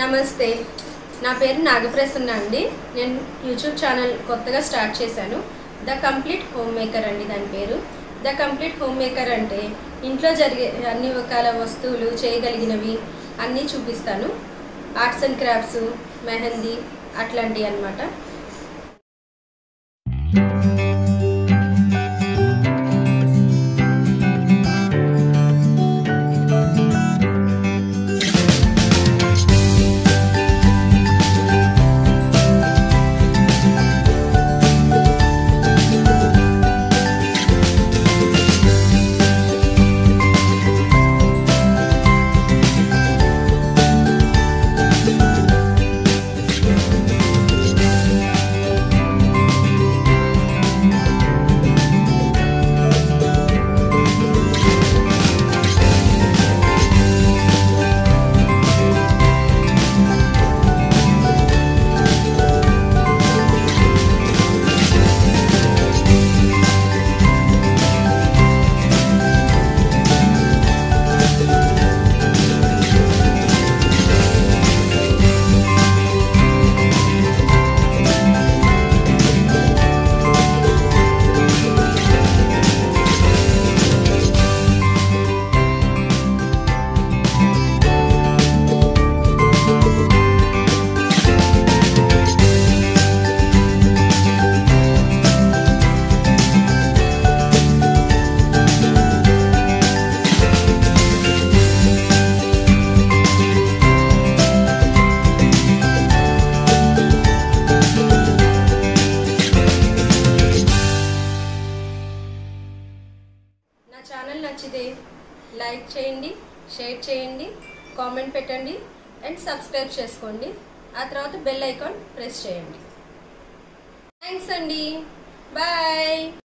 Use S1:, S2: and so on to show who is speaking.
S1: నమస్తే నా పేరు నాగప్రసన్న అండి నేను యూట్యూబ్ ఛానల్ కొత్తగా స్టార్ట్ చేశాను ద కంప్లీట్ హోమ్ మేకర్ అండి దాని పేరు ద కంప్లీట్ హోమ్ మేకర్ అంటే ఇంట్లో జరిగే అన్ని రకాల వస్తువులు చేయగలిగినవి అన్నీ చూపిస్తాను ఆర్ట్స్ అండ్ క్రాఫ్ట్స్ మెహందీ అట్లాంటివి అన్నమాట నా ఛానల్ నచ్చితే లైక్ చేయండి షేర్ చేయండి కామెంట్ పెట్టండి అండ్ సబ్స్క్రైబ్ చేసుకోండి ఆ తర్వాత బెల్ ఐకాన్ ప్రెస్ చేయండి థ్యాంక్స్ అండి బాయ్